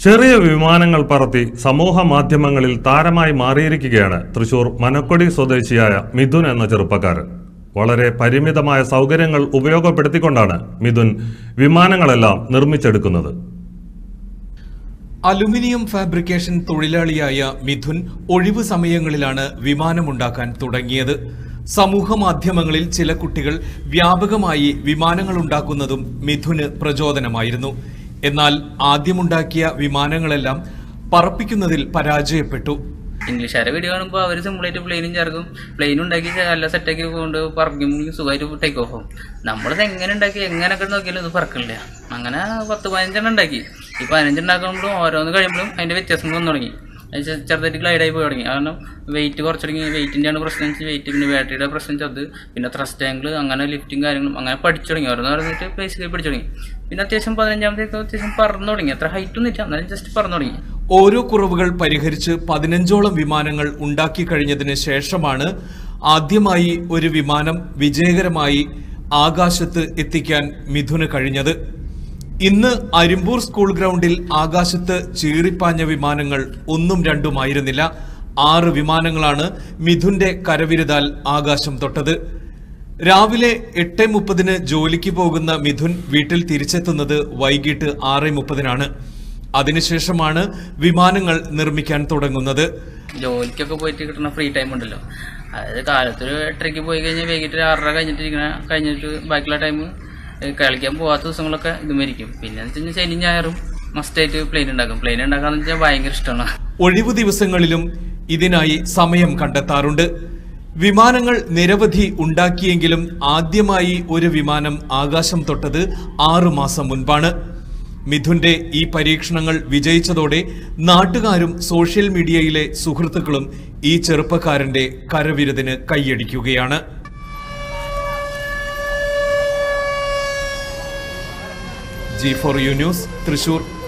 ചെറിയ വിമാനങ്ങൾ പറത്തി സമൂഹ മാധ്യമങ്ങളിൽ താരമായി മാറിയിരിക്കുകയാണ് തൃശൂർ മനക്കൊടി സ്വദേശിയായ മിഥുൻ എന്ന ചെറുപ്പക്കാരൻ വളരെ പരിമിതമായ സൗകര്യങ്ങൾ ഉപയോഗപ്പെടുത്തിക്കൊണ്ടാണ് മിഥുൻ വിമാനങ്ങളെല്ലാം നിർമ്മിച്ചെടുക്കുന്നത് അലുമിനിയം ഫാബ്രിക്കേഷൻ തൊഴിലാളിയായ മിഥുൻ ഒഴിവു സമയങ്ങളിലാണ് വിമാനമുണ്ടാക്കാൻ തുടങ്ങിയത് സമൂഹ മാധ്യമങ്ങളിൽ ചില കുട്ടികൾ വ്യാപകമായി വിമാനങ്ങൾ ഉണ്ടാക്കുന്നതും മിഥുന് പ്രചോദനമായിരുന്നു എന്നാൽ ആദ്യമുണ്ടാക്കിയ വിമാനങ്ങളെല്ലാം പറപ്പിക്കുന്നതിൽ പരാജയപ്പെട്ടു ഇംഗ്ലീഷുകാരെ വീഡിയോ കാണുമ്പോൾ അവർ സിമ്പിളായിട്ട് പ്ലെയിനും ചേർക്കും പ്ലെയിൻ ഉണ്ടാക്കി നല്ല സെറ്റാക്കി കൊണ്ട് പറക്കുമ്പോൾ സുഖമായിട്ട് ടേക്ക് ഓഫ് ആവും നമ്മളത് എങ്ങനെ ഉണ്ടാക്കി എങ്ങനെയൊക്കെ നോക്കിയാലും ഇത് പറക്കില്ല അങ്ങനെ പത്ത് പതിനഞ്ചെണ്ണം ഉണ്ടാക്കി ഈ പതിനഞ്ച് ഉണ്ടാക്കുമ്പോഴും ഓരോന്ന് കഴിയുമ്പോഴും അതിൻ്റെ വ്യത്യാസങ്ങൾ വന്നു തുടങ്ങി അത് ചെ- ചെറുതായിട്ട് ഗ്ലൈഡായി പോയി തുടങ്ങി കാരണം വെയിറ്റ് കുറച്ച് തുടങ്ങി വെയിറ്റിൻ്റെയാണ് പ്രശ്നം വെച്ച് വെയിറ്റ് പിന്നെ ബാറ്ററിയുടെ പ്രശ്നം ചെറുത് പിന്നെ ത്രസ്റ്റ് ആംഗിൾ അങ്ങനെ ലിഫ്റ്റിംഗ് കാര്യങ്ങളും അങ്ങനെ പഠിച്ചു തുടങ്ങി ഓരോന്ന് പറഞ്ഞിട്ട് ബേസിക്കലി പഠിച്ചു തുടങ്ങി പിന്നെ അത്യാവശ്യം പതിനഞ്ചാമത്തേക്ക് അത്യാവശ്യം പറന്നു തുടങ്ങി അത്ര ഹൈറ്റ് ഒന്നും ഇല്ല എന്നാലും ജസ്റ്റ് പറന്നു തുടങ്ങി ഓരോ കുറവുകൾ പരിഹരിച്ച് പതിനഞ്ചോളം വിമാനങ്ങൾ ഉണ്ടാക്കി കഴിഞ്ഞതിന് ശേഷമാണ് ആദ്യമായി ഒരു വിമാനം വിജയകരമായി ആകാശത്ത് എത്തിക്കാൻ മിഥുന് കഴിഞ്ഞത് ഇന്ന് അരിമ്പൂർ സ്കൂൾ ഗ്രൗണ്ടിൽ ആകാശത്ത് ചീറിപ്പാഞ്ഞ വിമാനങ്ങൾ ഒന്നും രണ്ടുമായിരുന്നില്ല ആറ് വിമാനങ്ങളാണ് മിഥുന്റെ കരവിരുതാൽ ആകാശം തൊട്ടത് രാവിലെ എട്ട് മുപ്പതിന് ജോലിക്ക് പോകുന്ന മിഥുൻ വീട്ടിൽ തിരിച്ചെത്തുന്നത് വൈകിട്ട് ആറ് മുപ്പതിനാണ് അതിനുശേഷമാണ് വിമാനങ്ങൾ നിർമ്മിക്കാൻ തുടങ്ങുന്നത് ജോലിക്കൊക്കെ പോയിട്ട് കിട്ടുന്ന ഫ്രീ ടൈം ഉണ്ടല്ലോ അതായത് കാലത്ത് ഒരു എട്ടരയ്ക്ക് പോയി കഴിഞ്ഞാൽ വൈകിട്ട് ഒരു ആറര കഴിഞ്ഞിട്ടിരിക്കണ കഴിഞ്ഞിട്ട് ബാക്കിയുള്ള ടൈം കളിക്കാൻ പോകാത്ത ദിവസങ്ങളൊക്കെ ഇതുമായിരിക്കും പിന്നെ എന്ന് വെച്ച് കഴിഞ്ഞാൽ ശനി ഞായറും മസ്റ്റായിട്ട് പ്ലെയിൻ ഉണ്ടാക്കും പ്ലെയിൻ ഉണ്ടാക്കാന്ന് വെച്ചാൽ ഭയങ്കര ഇഷ്ടമാണ് ഒഴിവു ദിവസങ്ങളിലും ഇതിനായി സമയം കണ്ടെത്താറുണ്ട് വിമാനങ്ങൾ നിരവധി ഉണ്ടാക്കിയെങ്കിലും ആദ്യമായി ഒരു വിമാനം ആകാശം തൊട്ടത് ആറു മാസം മുൻപാണ് മിഥുന്റെ ഈ പരീക്ഷണങ്ങൾ വിജയിച്ചതോടെ നാട്ടുകാരും സോഷ്യൽ മീഡിയയിലെ സുഹൃത്തുക്കളും ഈ ചെറുപ്പക്കാരന്റെ കരവിരുതിന് കൈയടിക്കുകയാണ് G four U news Thrissur